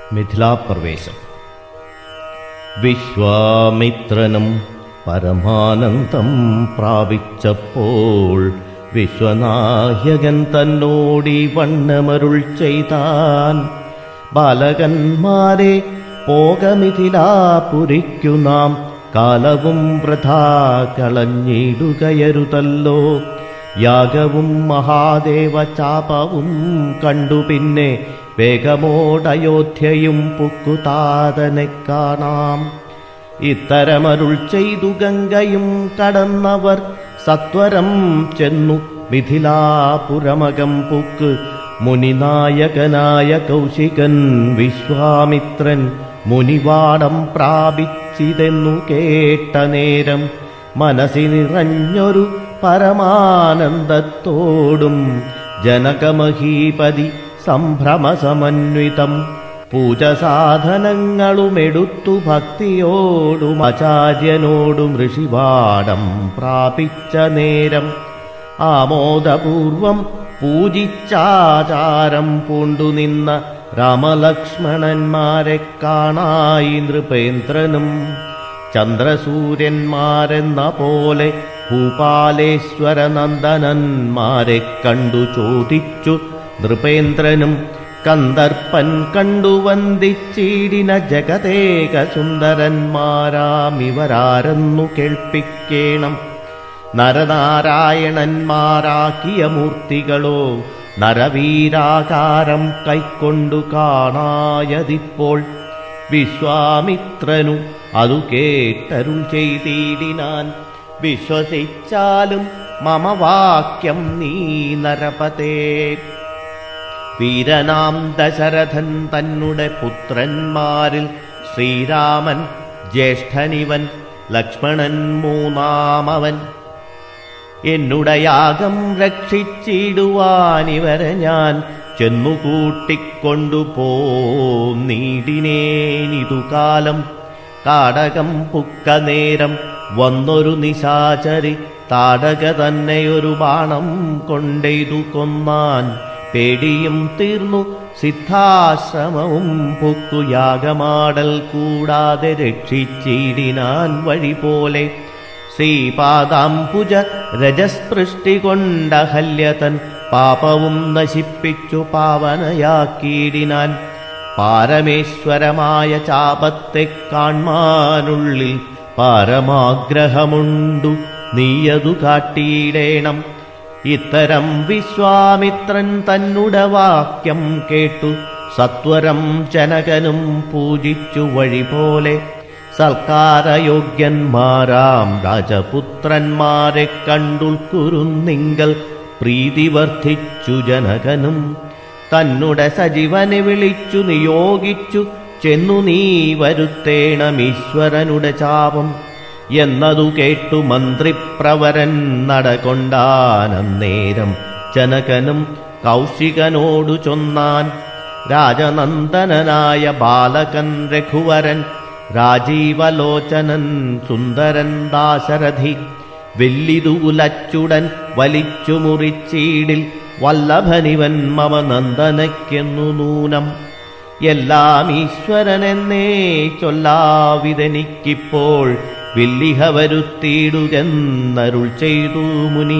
മിഥിലാപ്രവേശം വിശ്വാമിത്രനും പരമാനന്ദം പ്രാപിച്ചപ്പോൾ വിശ്വനായകൻ തന്നോടി വണ്ണമരുൾ ചെയ്താൻ ബാലകന്മാരെ പോകമിഥിലാപുരിക്കു നാം കാലവും വൃഥാ കളഞ്ഞിടുകയരുതല്ലോ യാഗവും മഹാദേവ ചാപവും കണ്ടു പിന്നെ വേഗമോടയോധ്യയും പുക്കുതാതനെ കാണാം ഇത്തരമരുൾ ചെയ്തു ഗംഗയും കടന്നവർ സത്വരം ചെന്നു മിഥിലാപുരമകം പുക്ക് മുനിനായകനായ കൗശികൻ വിശ്വാമിത്രൻ മുനിവാടം പ്രാപിച്ചിതെന്നു കേട്ട നേരം മനസ്സി നിറഞ്ഞൊരു പരമാനന്ദത്തോടും ജനകമഹീപതി സംഭ്രമസമന്വിതം പൂജസാധനങ്ങളുമെടുത്തു ഭക്തിയോടും ആചാര്യനോടും ഋഷിവാടം പ്രാപിച്ച നേരം ആമോദപൂർവം പൂജിച്ചാചാരം പൂണ്ടുനിന്ന രാമലക്ഷ്മണന്മാരെ കാണായി നൃപേന്ദ്രനും ചന്ദ്രസൂര്യന്മാരെന്ന പോലെ ഭൂപാലേശ്വരനന്ദനന്മാരെ കണ്ടു ചോദിച്ചു നൃപേന്ദ്രനും കന്ദർപ്പൻ കണ്ടു വന്ദിച്ചിടിന ജഗതേക സുന്ദരന്മാരാമിവരാരെന്നു കേൾപ്പിക്കേണം നരനാരായണന്മാരാക്കിയ മൂർത്തികളോ നരവീരാകാരം കൈക്കൊണ്ടു കാണായതിപ്പോൾ വിശ്വാമിത്രനു അതു കേട്ടരുൾ ചെയ്തിടിനാൻ വിശ്വസിച്ചാലും മമ വാക്യം നീ നരപതേ വീരനാം ദശരഥൻ തന്നെ പുത്രന്മാരിൽ ശ്രീരാമൻ ജ്യേഷ്ഠനിവൻ ലക്ഷ്മണൻ മൂന്നാമവൻ എന്നുടയാകം രക്ഷിച്ചിടുവാനിവരെ ഞാൻ ചെന്നുകൂട്ടിക്കൊണ്ടു പോന്നീടിനേനിതു കാലം കാടകം പുക്ക നേരം വന്നൊരു നിശാചരി താടക തന്നെയൊരു ബാണം കൊണ്ടെയ്തു കൊന്നാൻ പേടിയും തീർന്നു സിദ്ധാശ്രമവും പൊക്കു യാഗമാടൽ കൂടാതെ രക്ഷിച്ചിടിനാൻ വഴി പോലെ ശ്രീപാദാംബുജ രജസ്പൃഷ്ടി കൊണ്ടഹല്യതൻ പാപവും നശിപ്പിച്ചു പാവനയാക്കിയിടിനാൻ പാരമേശ്വരമായ ചാപത്തെ കാൺമാനുള്ളിൽ പാരമാഗ്രഹമുണ്ടു നീയതു കാട്ടിയിടേണം ഇത്തരം വിശ്വാമിത്രൻ തന്നുട വാക്യം കേട്ടു സത്വരം ജനകനും പൂജിച്ചു വഴി പോലെ സൽക്കാരയോഗ്യന്മാരാം രാജപുത്രന്മാരെ കണ്ടുൾക്കുരുന്നിങ്കൽ പ്രീതി വർദ്ധിച്ചു ജനകനും തന്നുടെ സജീവനെ വിളിച്ചു നിയോഗിച്ചു ചെന്നു നീ വരുത്തേണമീശ്വരനുടെ ചാപം എന്നതു കേട്ടു മന്ത്രിപ്രവരൻ നടകൊണ്ടാനന്നേരം ജനകനും കൗശികനോടു ചൊന്നാൻ രാജനന്ദനനായ ബാലകൻ രഘുവരൻ രാജീവലോചനൻ സുന്ദരൻ ദാശരഥി വെല്ലിതുലച്ചുടൻ വലിച്ചു മുറിച്ചീടിൽ വല്ലഭനിവൻ മമ നന്ദനയ്ക്കെന്നു നൂനം എല്ലാം ഈശ്വരനെന്നേ ചൊല്ലാവിതെനിക്കിപ്പോൾ വില്ലിഹ വരുത്തിയിടുകെന്നരുൾ ചെയ്തു മുനി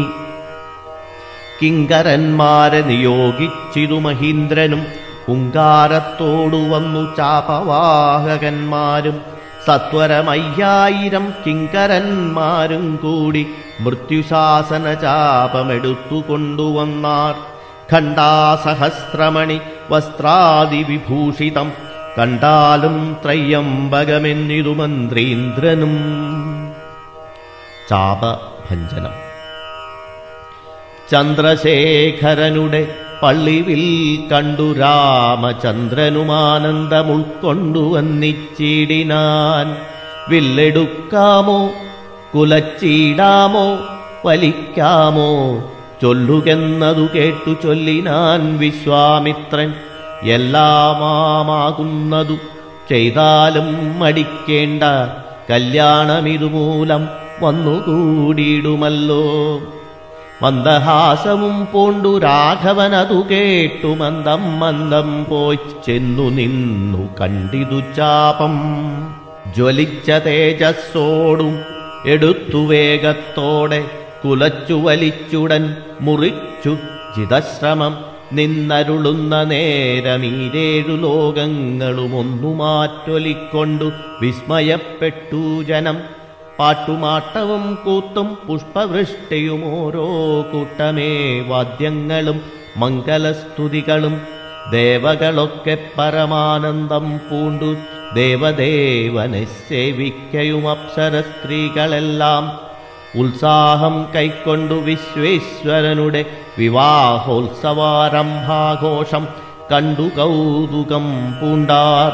കിങ്കരന്മാരെ നിയോഗിച്ചിതു മഹീന്ദ്രനും ഹുങ്കാരത്തോടു വന്നു ചാപവാഹകന്മാരും സത്വരമയ്യായിരം കിങ്കരന്മാരും കൂടി മൃത്യുശാസന ചാപമെടുത്തു കൊണ്ടുവന്നാർ ഖണ്ഡാസഹസ്രമണി വസ്ത്രാദിവിഭൂഷിതം കണ്ടാലും ത്രയ്യംബകമെന്നിതു മന്ത്രീന്ദ്രനും ചാപഭഞ്ജനം ചന്ദ്രശേഖരനുടെ പള്ളിവിൽ കണ്ടു രാമചന്ദ്രനുമാനന്ദമുൾക്കൊണ്ടു വന്നിച്ചിടിനാൻ വില്ലെടുക്കാമോ കുലച്ചിടാമോ വലിക്കാമോ ചൊല്ലുകെന്നതു കേട്ടു ചൊല്ലിനാൻ വിശ്വാമിത്രൻ എല്ലാമാകുന്നതു ചെയ്താലും മടിക്കേണ്ട കല്യാണമിതുമൂലം വന്നുകൂടിയിടുമല്ലോ മന്ദഹാസവും പൂണ്ടു രാഘവനതു കേട്ടു മന്ദം മന്ദം പോയി ചെന്നു നിന്നു കണ്ടിതു ചാപം ജ്വലിച്ച തേജസ്സോടും എടുത്തു വേഗത്തോടെ കുലച്ചു വലിച്ചുടൻ മുറിച്ചു ചിതശ്രമം നിന്നരുളുന്ന നേരമീരേഴു ലോകങ്ങളും ഒന്നു മാറ്റൊലിക്കൊണ്ടു വിസ്മയപ്പെട്ടു ജനം പാട്ടുമാട്ടവും കൂത്തും പുഷ്പവൃഷ്ടിയും ഓരോ കൂട്ടമേ വാദ്യങ്ങളും മംഗലസ്തുതികളും ദേവകളൊക്കെ പരമാനന്ദം പൂണ്ടു ദേവദേവനെ സേവിക്കയും അപ്സര സ്ത്രീകളെല്ലാം ഉത്സാഹം കൈക്കൊണ്ടു വിശ്വേശ്വരനുടെ വിവാഹോത്സവാരംഭാഘോഷം കണ്ടു കൗതുകം പൂണ്ടാർ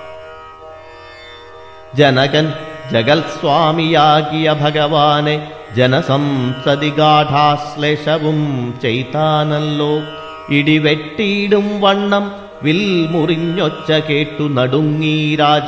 ജനകൻ ജഗൽസ്വാമിയാകിയ ഭഗവാനെ ജനസംസതി ഗാഠാശ്ലേഷവും ചെയ്താനല്ലോ ഇടിവെട്ടിയിടും വണ്ണം വിൽ മുറിഞ്ഞൊച്ച കേട്ടു നടുങ്ങി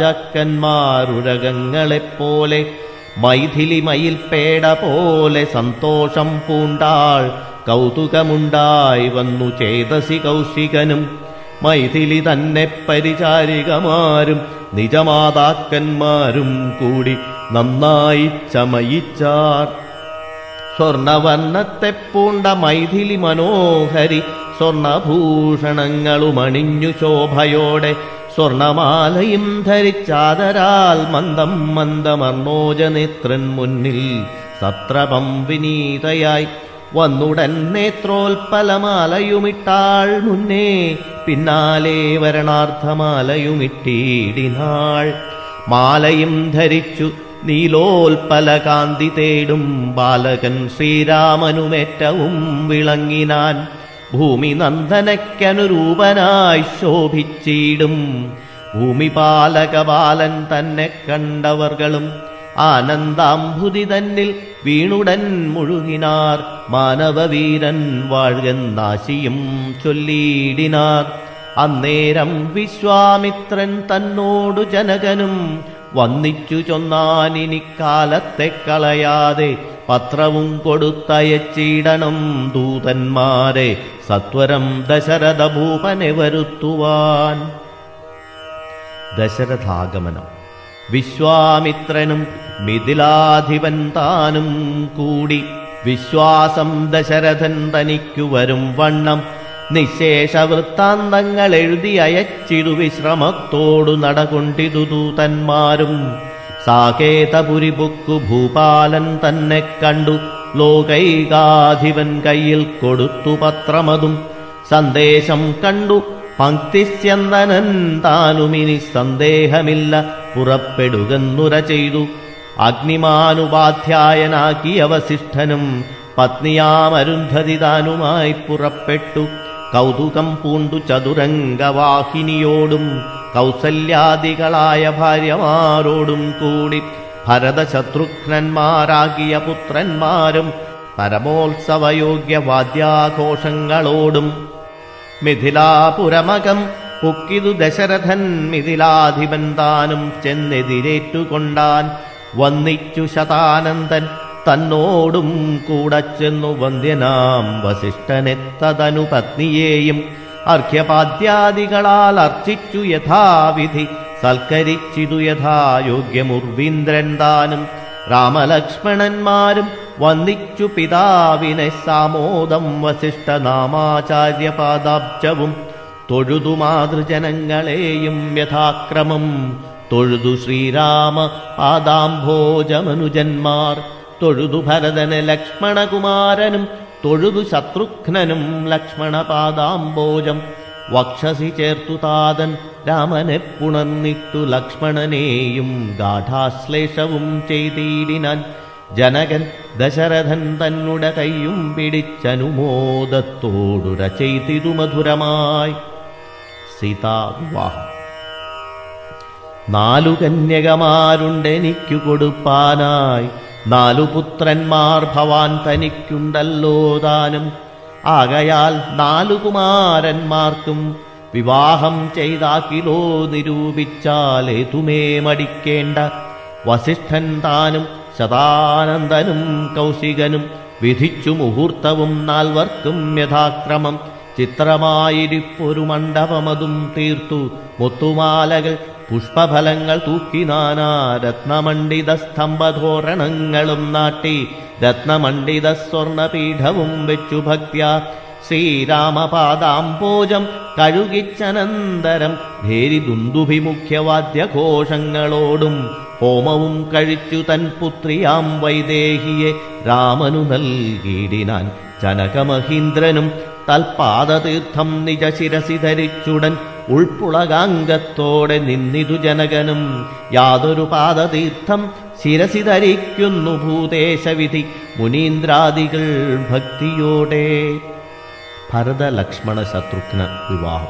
രാജാക്കന്മാരുരകങ്ങളെപ്പോലെ മൈഥിലി മയിൽപേട പോലെ സന്തോഷം പൂണ്ടാൾ കൗതുകമുണ്ടായി വന്നു ചേതസി കൗശികനും മൈഥിലി തന്നെ പരിചാരികമാരും നിജമാതാക്കന്മാരും കൂടി നന്നായി ചമയിച്ചാർ സ്വർണവർണ്ണത്തെ പൂണ്ട മൈഥിലി മനോഹരി സ്വർണഭൂഷണങ്ങളും അണിഞ്ഞു ശോഭയോടെ സ്വർണമാലയും ധരിച്ചാദരാൽ മന്ദം മന്ദമർണോജനേത്രൻ മുന്നിൽ സത്രപം വിനീതയായി വന്നുടൻ നേത്രോൽപ്പലമാലയുമിട്ടാൾ മുന്നേ പിന്നാലെ വരണാർത്ഥമാലയുമിട്ടീടിനാൾ മാലയും ധരിച്ചു നീലോൽപ്പല കാന്തി തേടും ബാലകൻ ശ്രീരാമനുമേറ്റവും വിളങ്ങിനാൻ ഭൂമി നന്ദനയ്ക്കനുരൂപനായി ശോഭിച്ചിടും ഭൂമിപാലക ബാലൻ തന്നെ കണ്ടവർകളും ആനന്ദാംഭുതി തന്നിൽ വീണുടൻ മുഴുകിനാർ മാനവവീരൻ വാഴ്കന്നാശിയും ചൊല്ലിയിടിനാർ അന്നേരം വിശ്വാമിത്രൻ തന്നോടു ജനകനും വന്നിച്ചു ചൊന്നാനിനിക്കാലത്തെ കളയാതെ പത്രവും കൊടുത്തയച്ചിടണം ദൂതന്മാരെ സത്വരം ദശരഥ ഭൂപനെ വരുത്തുവാൻ ദശരഥാഗമനം വിശ്വാമിത്രനും മിഥിലാധിപൻ താനും കൂടി വിശ്വാസം ദശരഥൻ തനിക്കു വരും വണ്ണം നിശേഷ വൃത്താന്തങ്ങൾ എഴുതി അയച്ചിടു വിശ്രമത്തോടു നടകൊണ്ടിതു ദൂതന്മാരും സാകേതപുരി ബുക്കു ഭൂപാലൻ തന്നെ കണ്ടു ലോകൈകാധിപൻ കയ്യിൽ കൊടുത്തു പത്രമതും സന്ദേശം കണ്ടു പങ്ക്തിസ്യന്ദനൻ താനുമിനി സന്ദേഹമില്ല പുറപ്പെടുകെന്നുര ചെയ്തു അഗ്നിമാനുപാധ്യായനാക്കിയ വസിഷ്ഠനും പത്നിയാമരുന്ധതി താനുമായി പുറപ്പെട്ടു കൗതുകം പൂണ്ടു ചതുരംഗവാഹിനിയോടും കൗസല്യാദികളായ ഭാര്യമാരോടും കൂടി ഭരതശത്രുഘ്നന്മാരാകിയ പുത്രന്മാരും പരമോത്സവയോഗ്യ വാദ്യാഘോഷങ്ങളോടും മിഥിലാപുരമകം പൊക്കിതു ദശരഥൻ മിഥിലാധിപൻ താനും ചെന്നെതിരേറ്റുകൊണ്ടാൻ വന്നിച്ചു ശതാനന്ദൻ തന്നോടും കൂടെ ചെന്നു വന്ദ്യനാം വസിഷ്ഠനെത്തതനു പത്നിയെയും അർഘ്യപാദ്യാദികളാൽ അർച്ചിച്ചു യഥാവിധി സൽക്കരിച്ചിതു യഥായോഗ്യമുർവീന്ദ്രൻ താനും രാമലക്ഷ്മണന്മാരും വന്ദിച്ചു പിതാവിനെ സാമോദം വസിഷ്ഠനാമാചാര്യപാദാബ്ജവും തൊഴുതു മാതൃജനങ്ങളെയും യഥാക്രമം തൊഴുതു ശ്രീരാമ പാദാംഭോജമനുജന്മാർ തൊഴുതു ഭരതന് ലക്ഷ്മണകുമാരനും തൊഴുതു ശത്രുഘ്നനും ലക്ഷ്മണപാദാംബോജം വക്ഷസി ചേർത്തു താതൻ രാമനെ പുണർന്നിട്ടു ലക്ഷ്മണനെയും ഗാഠാശ്ലേഷവും ചെയ്തിടിനാൻ ജനകൻ ദശരഥൻ തന്നുടെ കൈയും പിടിച്ചനുമോദത്തോടുര ചെയ്തിതു മധുരമായി സീതാവിവാഹം നാലു കന്യകമാരുണ്ടെനിക്കു കൊടുപ്പാനായി നാലു പുത്രന്മാർ ഭവാൻ തനിക്കുണ്ടല്ലോ താനും ആകയാൽ നാലു കുമാരന്മാർക്കും വിവാഹം ചെയ്താക്കിലോ നിരൂപിച്ചാൽ ഏതുമേ മടിക്കേണ്ട വസിഷ്ഠൻ താനും ശതാനന്ദനും കൗശികനും വിധിച്ചു മുഹൂർത്തവും നാൽവർക്കും യഥാക്രമം ചിത്രമായിരിപ്പൊരു മണ്ഡപമതും തീർത്തു മുത്തുമാലകൾ പുഷ്പഫലങ്ങൾ തൂക്കി നാനാ രത്നമണ്ഡിത സ്തംഭധോരണങ്ങളും നാട്ടി രത്നമണ്ഡിത സ്വർണപീഠവും വെച്ചു ഭക്ത്യ ശ്രീരാമപാദാംബോജം കഴുകിച്ചനന്തരം ഭേരി ദുന്ദുഭിമുഖ്യവാദ്യഘോഷങ്ങളോടും ഹോമവും കഴിച്ചു തൻ പുത്രിയാം വൈദേഹിയെ രാമനു നൽകിയിടിനാൻ ജനകമഹീന്ദ്രനും തൽപാദതീർത്ഥം നിജ ശിരസി ധരിച്ചുടൻ ഉൾപ്പുളകാംഗത്തോടെ നിന്നിതു ജനകനും യാതൊരു പാദതീർത്ഥം ശിരസി ധരിക്കുന്നു ഭൂദേശവിധി മുനീന്ദ്രാദികൾ ഭക്തിയോടെ ഭരത ലക്ഷ്മണ ശത്രുഘ്ന വിവാഹം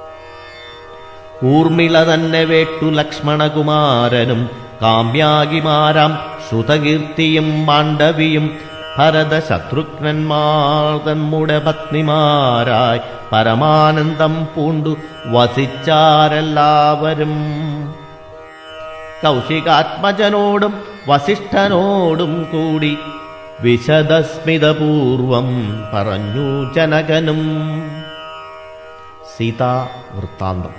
ഊർമിള തന്നെ വേട്ടു ലക്ഷ്മണകുമാരനും കാമ്യാകിമാരാം ശ്രുതകീർത്തിയും മാണ്ഡവിയും ഭരത ശത്രുഘ്നന്മാർ തമ്മുടെ പത്നിമാരായി പരമാനന്ദം പൂണ്ടു വസിച്ചാരെല്ലാവരും കൗശികാത്മജനോടും വസിഷ്ഠനോടും കൂടി വിശദസ്മിതപൂർവം പറഞ്ഞു ജനകനും സീതാ വൃത്താന്തം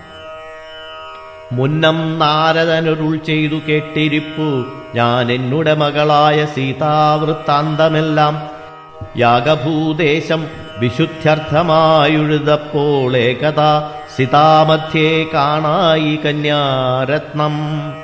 മുന്നം നാരദനൊരുൾ ചെയ്തു കേട്ടിരിപ്പു ഞാൻ എന്നുടെ മകളായ സീതാവൃത്താന്തമെല്ലാം യാഗഭൂദേശം വിശുദ്ധ്യർത്ഥമായുഴുതപ്പോൾ ഏകഥാ സീതാമധ്യേ കാണായി കന്യാരത്നം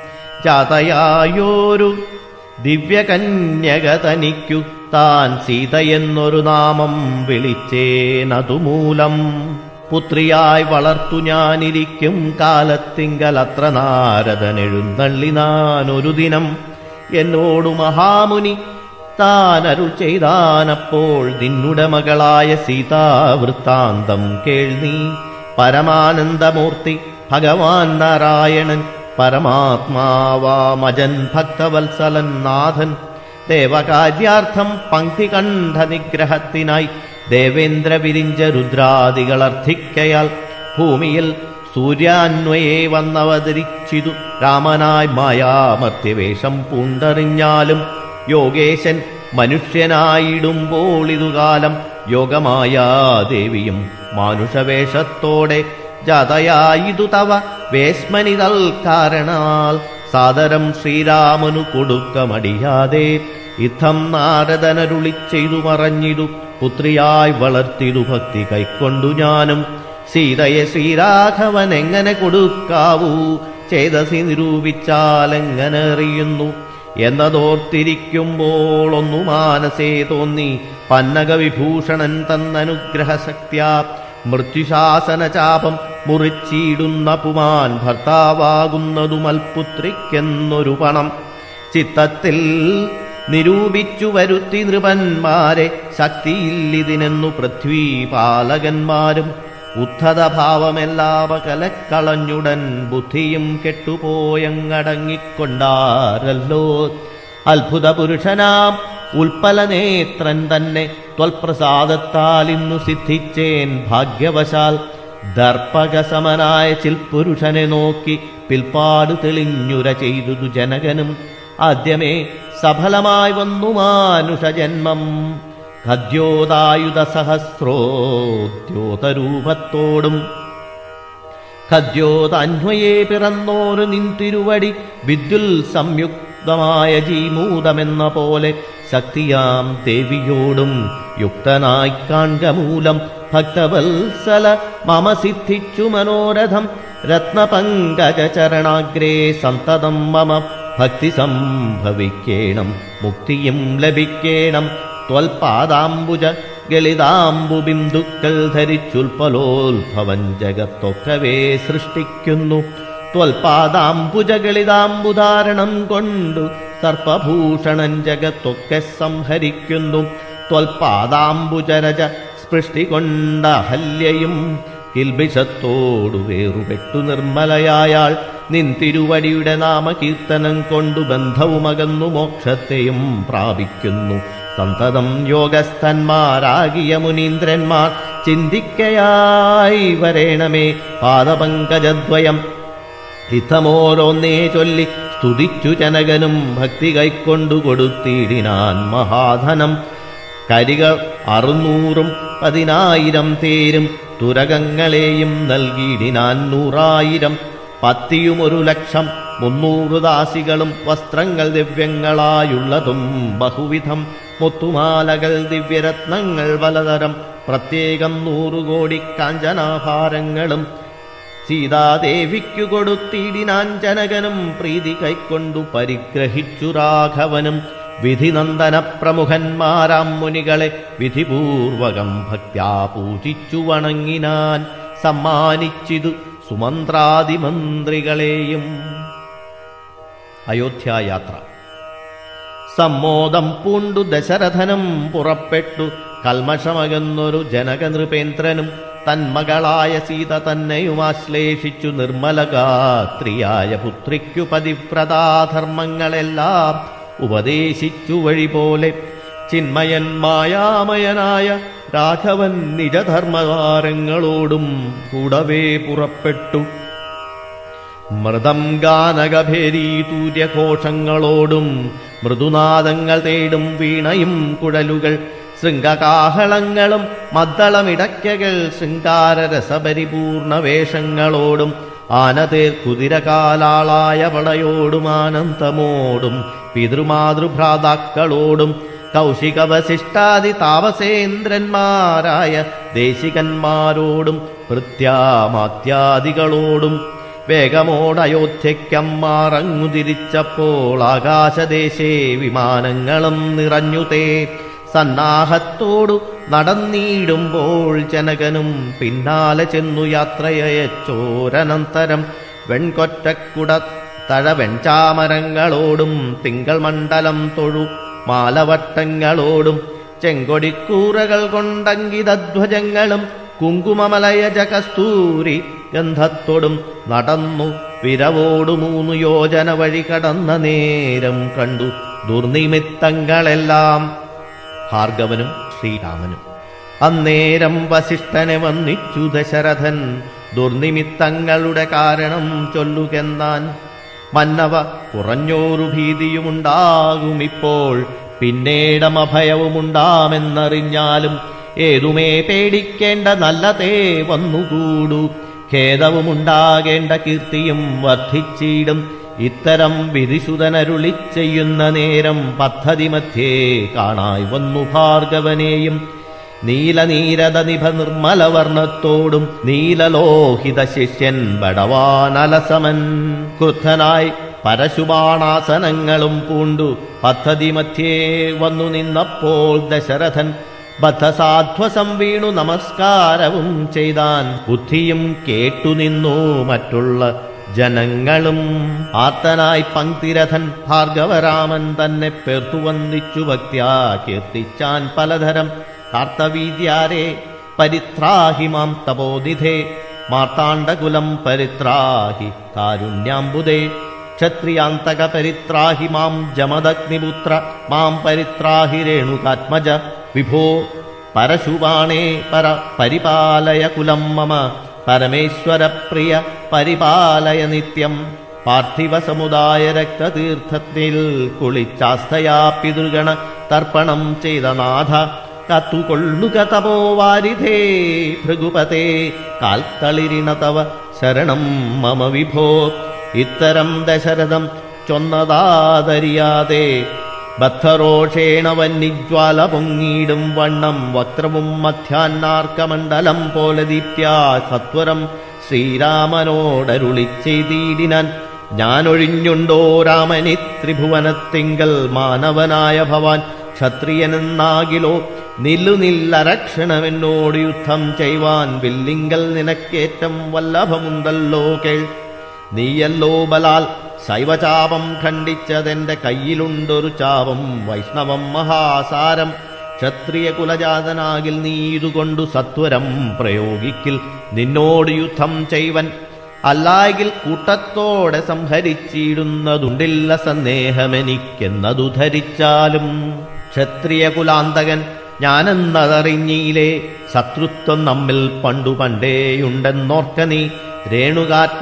ജാതയായോരു ദിവ്യകന്യക തനിക്കു താൻ സീതയെന്നൊരു നാമം വിളിച്ചേനതുമൂലം പുത്രിയായി വളർത്തു ഞാനിരിക്കും കാലത്തിങ്കൽ അത്ര നാരദനെഴുന്നള്ളി നാനൊരു ദിനം എന്നോടു മഹാമുനി താൻ അരുൾ ചെയ്താനപ്പോൾ നിന്നുടെ മകളായ സീതാവൃത്താന്തം കേൾനീ പരമാനന്ദമൂർത്തി ഭഗവാൻ നാരായണൻ പരമാത്മാവാമജൻ ഭക്തവത്സലൻ നാഥൻ ദേവകാര്യാർത്ഥം പങ്ക്തികണ്ഠ നിഗ്രഹത്തിനായി ദേവേന്ദ്ര വിരിഞ്ച രുദ്രാദികൾ അർത്ഥിക്കയാൽ ഭൂമിയിൽ സൂര്യാന്വയെ വന്നവതരിച്ചിതു രാമനായി മായാമർത്യവേഷം പൂണ്ടറിഞ്ഞാലും യോഗേശൻ മനുഷ്യനായിടുമ്പോൾ ഇതുകാലം യോഗമായാദേവിയും മാനുഷവേഷത്തോടെ ജതയായിതു തവ വേശ്മനിതൽ കാരണാൽ സാദരം ശ്രീരാമനു കൊടുക്കമടിയാതെ ഇത്തം നാരദനരുളി ചെയ്തു മറഞ്ഞിതു പുത്രിയായി വളർത്തിതു ഭക്തി കൈക്കൊണ്ടു ഞാനും സീതയെ ശ്രീരാഘവൻ എങ്ങനെ കൊടുക്കാവൂ ചേതസി നിരൂപിച്ചാൽ എങ്ങനെ അറിയുന്നു എന്നതോർത്തിരിക്കുമ്പോൾ ഒന്നു മാനസേ തോന്നി പന്നകവിഭൂഷണൻ തന്നനുഗ്രഹശക്തിയാ മൃത്യുശാസന ചാപം മുറിച്ചിടുന്ന പുമാൻ ഭർത്താവാകുന്നതു മൽപുത്രിക്കെന്നൊരു പണം ചിത്തത്തിൽ നിരൂപിച്ചു വരുത്തി നൃപന്മാരെ ശക്തിയില്ലിതിനെന്നു പൃഥ്വീപാലകന്മാരും ഉദ്ധതഭാവമെല്ലാവ കലക്കളഞ്ഞുടൻ ബുദ്ധിയും കെട്ടുപോയങ്ങടങ്ങിക്കൊണ്ടാരല്ലോ അത്ഭുത പുരുഷനാം ഉൽപ്പലനേത്രൻ തന്നെ ത്വൽപ്രസാദത്താൽ ഇന്നു സിദ്ധിച്ചേൻ ഭാഗ്യവശാൽ ദർപ്പകസമനായ ചിൽപുരുഷനെ നോക്കി പിൽപ്പാട് തെളിഞ്ഞുര ചെയ്തു ജനകനും ആദ്യമേ സഫലമായി വന്നു മാനുഷജന്മം ഖദ്യോതായുധ സഹസ്രോദ്യോതരൂപത്തോടും ഖദ്യോതന്വയെ പിറന്നോരു നിൻതിരുവടി വിദ്യുൽ സംയുക്തമായ ജീമൂതമെന്ന പോലെ ശക്തിയാം ദേവിയോടും യുക്തനായി കാൺക മൂലം ഭക്തവത്സല മമ സിദ്ധിച്ചു മനോരഥം രത്നപങ്കജചരണാഗ്രേ സന്തതം മമ ഭക്തി സംഭവിക്കേണം മുക്തിയും ലഭിക്കേണം ത്വൽപാദാംബുജ ഗളിതാംബുബിന്ദുക്കൾ ധരിച്ചുൽപ്പലോത്ഭവൻ ജഗത്തൊക്കവേ സൃഷ്ടിക്കുന്നു ത്വൽപാദാംബുജ ഗളിതാംബുധാരണം കൊണ്ടു സർപ്പഭൂഷണൻ ജഗത്തൊക്കെ സംഹരിക്കുന്നു ത്വൽപാദാംബുജരജ സ്പൃഷ്ടി കൊണ്ട അഹല്യയും കിൽബിഷത്തോടു വേറുപെട്ടു നിർമ്മലയായാൾ നിൻ തിരുവടിയുടെ നാമകീർത്തനം കൊണ്ടു ബന്ധവുമകന്നു മോക്ഷത്തെയും പ്രാപിക്കുന്നു സന്തതം യോഗസ്ഥന്മാരാകിയ മുനീന്ദ്രന്മാർ ചിന്തിക്കയായി വരേണമേ പാദപങ്കജദ്വയം ഹിതമോരോന്നേ ചൊല്ലി സ്തുതിച്ചു ജനകനും ഭക്തി കൈക്കൊണ്ടു കൊടുത്തിടിനാൻ മഹാധനം കരികൾ അറുന്നൂറും പതിനായിരം തേരും തുരകങ്ങളെയും നൽകിയിടിനാൻ നൂറായിരം പത്തിയും ഒരു ലക്ഷം മുന്നൂറ് ദാസികളും വസ്ത്രങ്ങൾ ദിവ്യങ്ങളായുള്ളതും ബഹുവിധം മുത്തുമാലകൾ ദിവ്യരത്നങ്ങൾ പലതരം പ്രത്യേകം നൂറുകോടി കാഞ്ചനാഭാരങ്ങളും സീതാദേവിക്കു കൊടുത്തിടിനാൻ ജനകനും പ്രീതി കൈക്കൊണ്ടു പരിഗ്രഹിച്ചു രാഘവനും വിധിനന്ദന പ്രമുഖന്മാരാം മുനികളെ വിധിപൂർവകം ഭക്ത്യാ പൂജിച്ചു വണങ്ങിനാൻ സമ്മാനിച്ചിതു സുമന്ത്രാതിമന്ത്രികളെയും അയോധ്യായാത്ര സമ്മോദം പൂണ്ടു ദശരഥനും പുറപ്പെട്ടു കൽമഷമകന്നൊരു ജനകനൃപേന്ദ്രനും തന്മകളായ സീത തന്നെയും ആശ്ലേഷിച്ചു നിർമ്മലഗാത്രിയായ പുത്രിക്കു പതിവ്രതാധർമ്മങ്ങളെല്ലാം ഉപദേശിച്ചു വഴി പോലെ ചിന്മയൻ മായാമയനായ രാഘവൻ നിജധർമ്മതാരങ്ങളോടും കൂടവേ പുറപ്പെട്ടു മൃദം ഗാനകഭേരീ തൂര്യഘോഷങ്ങളോടും മൃദുനാദങ്ങൾ തേടും വീണയും കുഴലുകൾ ശൃംഗകാഹളങ്ങളും മദ്ദളമിടയ്ക്കകൾ ശൃംഗാരരസപരിപൂർണ വേഷങ്ങളോടും ആനതേർ കുതിരകാലാളായ വളയോടും ആനന്ദമോടും പിതൃമാതൃഭ്രാതാക്കളോടും കൗശികവശിഷ്ടാദി താപസേന്ദ്രന്മാരായ ദേശികന്മാരോടും ഭൃത്യാമാത്യാദികളോടും വേഗമോടയോധ്യയ്ക്കമ്മാറങ്ങു തിരിച്ചപ്പോൾ ആകാശദേശേ വിമാനങ്ങളും നിറഞ്ഞുതേ സന്നാഹത്തോടു നടന്നിടുമ്പോൾ ജനകനും പിന്നാലെ ചെന്നു യാത്രയച്ചോരനന്തരം വെൺകൊറ്റക്കുട തഴവെൺചാമരങ്ങളോടും തിങ്കൾ മണ്ഡലം തൊഴു മാലവട്ടങ്ങളോടും ചെങ്കൊടിക്കൂറകൾ കൊണ്ടങ്കിതധ്വജങ്ങളും കുങ്കുമമലയജ കസ്തൂരി ഗന്ധത്തോടും നടന്നു വിരവോടു മൂന്നു യോജന വഴി കടന്ന നേരം കണ്ടു ദുർനിമിത്തങ്ങളെല്ലാം ഭാർഗവനും ശ്രീരാമനും അന്നേരം വസിഷ്ഠനെ വന്നിച്ചു ദശരഥൻ ദുർനിമിത്തങ്ങളുടെ കാരണം ചൊല്ലുകെന്നാൻ മന്നവ കുറഞ്ഞോരു ഭീതിയുമുണ്ടാകുമിപ്പോൾ പിന്നീടമഭയവുമുണ്ടാമെന്നറിഞ്ഞാലും ഏതുമേ പേടിക്കേണ്ട നല്ലതേ വന്നുകൂടൂ ഖേദവുമുണ്ടാകേണ്ട കീർത്തിയും വർദ്ധിച്ചിടും ഇത്തരം വിധിസുതനരുളി ചെയ്യുന്ന നേരം പദ്ധതി മധ്യേ കാണായി വന്നു ഭാർഗവനെയും നീലനീരത നിഭ നിർമ്മലവർണ്ണത്തോടും നീലലോഹിത ശിഷ്യൻ ബടവാനലസമൻ ക്രുദ്ധനായി പരശുബാണാസനങ്ങളും പൂണ്ടു പദ്ധതി മധ്യേ വന്നു നിന്നപ്പോൾ ദശരഥൻ ബദ്ധസാധ്വസം വീണു നമസ്കാരവും ചെയ്താൻ ബുദ്ധിയും കേട്ടുനിന്നു മറ്റുള്ള ജനങ്ങളും ആർത്തനായി പങ്ക്തിരഥൻ ഭാർഗവരാമൻ തന്നെ പേർത്തു വന്ദിച്ചു ഭക്ത്യാ കീർത്തിച്ചാൻ പലതരം കാർത്തവീദ്യാരെ പരിത്രാഹി മാം തപോനിധേ മാർത്താണ്ഡകുലം പരിത്രാഹി കാരുണ്യാംബുദേ ക്ഷത്രിയാന്തക പരിത്രാഹി മാം ജമദഗ്നിപുത്ര മാം പരിത്രാഹി രേണുകാത്മജ വിഭോ പരശുവാണേ പര പരിപാലയ കുലം മമ പരമേശ്വരപ്രിയ പരിപാലയ നിത്യം പാർത്ഥിവ സമുദായ രക്തതീർത്ഥത്തിൽ കുളിച്ചാസ്തയാ പിതൃഗണ തർപ്പണം ചെയ്ത നാഥ കത്തുകൊള്ളുക തപോവാരിധേ ഭൃഗുപതേ കാൽത്തളിരിണ തവ ശരണം മമ വിഭോ ഇത്തരം ദശരഥം ചൊന്നതാതരിയാതെ ബദ്ധരോഷേണ വന്നിജ്വാല പൊങ്ങിയിടും വണ്ണം വക്രവും മധ്യാന്നാർക്കമണ്ഡലം പോലെ ദീപ്യാ സത്വരം ശ്രീരാമനോടരുളി ചെയ്തിടിനാൻ ഞാനൊഴിഞ്ഞുണ്ടോ രാമനി ത്രിഭുവനത്തിങ്കൽ മാനവനായ ഭവാൻ ക്ഷത്രിയനെന്നാകിലോ നില്ലു നില്ലരക്ഷണമെന്നോട് യുദ്ധം ചെയ്വാൻ വില്ലിങ്കൽ നിനക്കേറ്റം വല്ലഭമുണ്ടല്ലോ കേൾ നീയല്ലോ ബലാൽ ശൈവചാപം ഖണ്ഡിച്ചതെന്റെ കയ്യിലുണ്ടൊരു ചാപം വൈഷ്ണവം മഹാസാരം ക്ഷത്രിയ കുലജാതനാകിൽ നീ ഇതുകൊണ്ടു സത്വരം പ്രയോഗിക്കിൽ നിന്നോട് യുദ്ധം ചെയ്വൻ അല്ലായെങ്കിൽ കൂട്ടത്തോടെ സംഹരിച്ചിടുന്നതുണ്ടില്ല സന്ദേഹമെനിക്കെന്നതു ധരിച്ചാലും ക്ഷത്രിയ കുലാന്തകൻ ഞാനെന്നതറിഞ്ഞീലേ ശത്രുത്വം നമ്മിൽ പണ്ടു പണ്ടേയുണ്ടെന്നോർക്ക നീ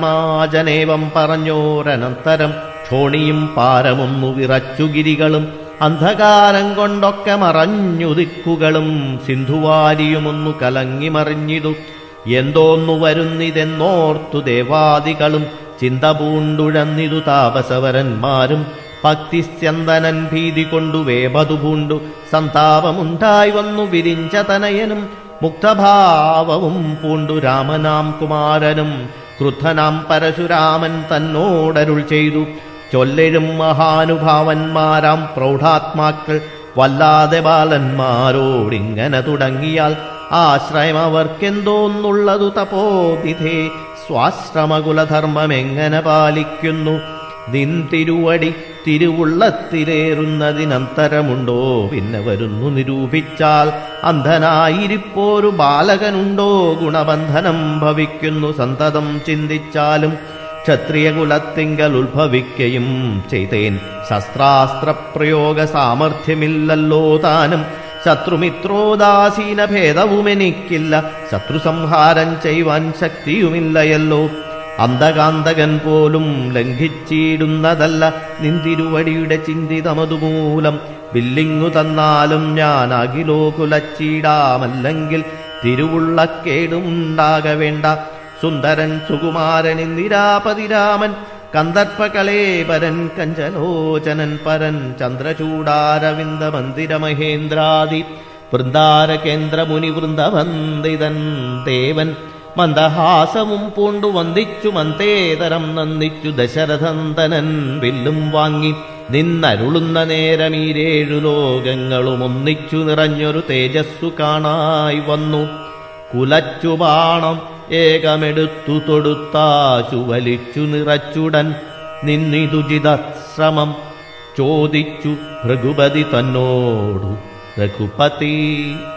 രേണുകാത്മാജനേവം പറഞ്ഞോരനന്തരം ക്ഷോണിയും പാരമൊന്നു വിറച്ചുഗിരികളും അന്ധകാരം കൊണ്ടൊക്കെ മറഞ്ഞു ദിക്കുകളും സിന്ധുവാരിയുമൊന്നു കലങ്ങി മറിഞ്ഞിതു എന്തോന്നു വരുന്നിതെന്നോർത്തു ദേവാദികളും ചിന്ത പൂണ്ടുഴന്നിതു താപസവരന്മാരും ഭക്തിസ്യന്തനൻ ഭീതി കൊണ്ടു വേപതു പൂണ്ടു സന്താപമുണ്ടായി വന്നു വിരിഞ്ച തനയനും മുക്തഭാവവും പൂണ്ടു രാമനാം കുമാരനും ക്രുദ്ധനാം പരശുരാമൻ തന്നോടരുൾ ചെയ്തു ചൊല്ലരും മഹാനുഭാവന്മാരാം പ്രൗഢാത്മാക്കൾ വല്ലാതെ ബാലന്മാരോടിങ്ങനെ തുടങ്ങിയാൽ ആശ്രയം അവർക്കെന്തോന്നുള്ളതു തപോനിധേ സ്വാശ്രമകുലധർമ്മം എങ്ങനെ പാലിക്കുന്നു നിൻ തിരുവടി തിരുവുള്ളത്തിലേറുന്നതിനന്തരമുണ്ടോ പിന്നെ വരുന്നു നിരൂപിച്ചാൽ അന്ധനായിരിപ്പോരു ബാലകനുണ്ടോ ഗുണബന്ധനം ഭവിക്കുന്നു സന്തതം ചിന്തിച്ചാലും ക്ഷത്രിയകുലത്തിങ്കൽ ഉത്ഭവിക്കയും ചെയ്തേൻ ശസ്ത്രാസ്ത്രപ്രയോഗ സാമർഥ്യമില്ലല്ലോ താനും ശത്രുമിത്രോദാസീന ഭേദവുമെനിക്കില്ല ശത്രുസംഹാരം ചെയ്യുവാൻ ശക്തിയുമില്ലയല്ലോ അന്തകാന്തകൻ പോലും ലംഘിച്ചിടുന്നതല്ല നിന്തിരുവടിയുടെ ചിന്തിതമതുമൂലം ബില്ലിങ്ങു തന്നാലും ഞാൻ അഖിലോ കുലച്ചീടാമല്ലെങ്കിൽ തിരുവുള്ളക്കേടുമുണ്ടാക വേണ്ട സുന്ദരൻ സുകുമാരൻ ഇന്ദിരാപതിരാമൻ കന്ദർപ്പകളേപരൻ കഞ്ചലോചനൻ പരൻ ചന്ദ്രചൂടാരവിന്ദ മന്ദിര മഹേന്ദ്രാദി വൃന്ദാര കേന്ദ്ര മുനി വൃന്ദവന്ദിതൻ ദേവൻ മന്ദഹാസവും പൂണ്ടു വന്ദിച്ചു മന്തേതരം നന്ദിച്ചു ദശരഥന്തനൻ വില്ലും വാങ്ങി നിന്നരുളുന്ന നേരം ഈരേഴു ലോകങ്ങളും ഒന്നിച്ചു നിറഞ്ഞൊരു തേജസ്സു കാണായി വന്നു കുലച്ചു ബാണം ഏകമെടുത്തു തൊടുത്താശു വലിച്ചു നിറച്ചുടൻ നിന്നിതുചിതശ്രമം ചോദിച്ചു ഭൃഗുപതി തന്നോടു രഘുപതി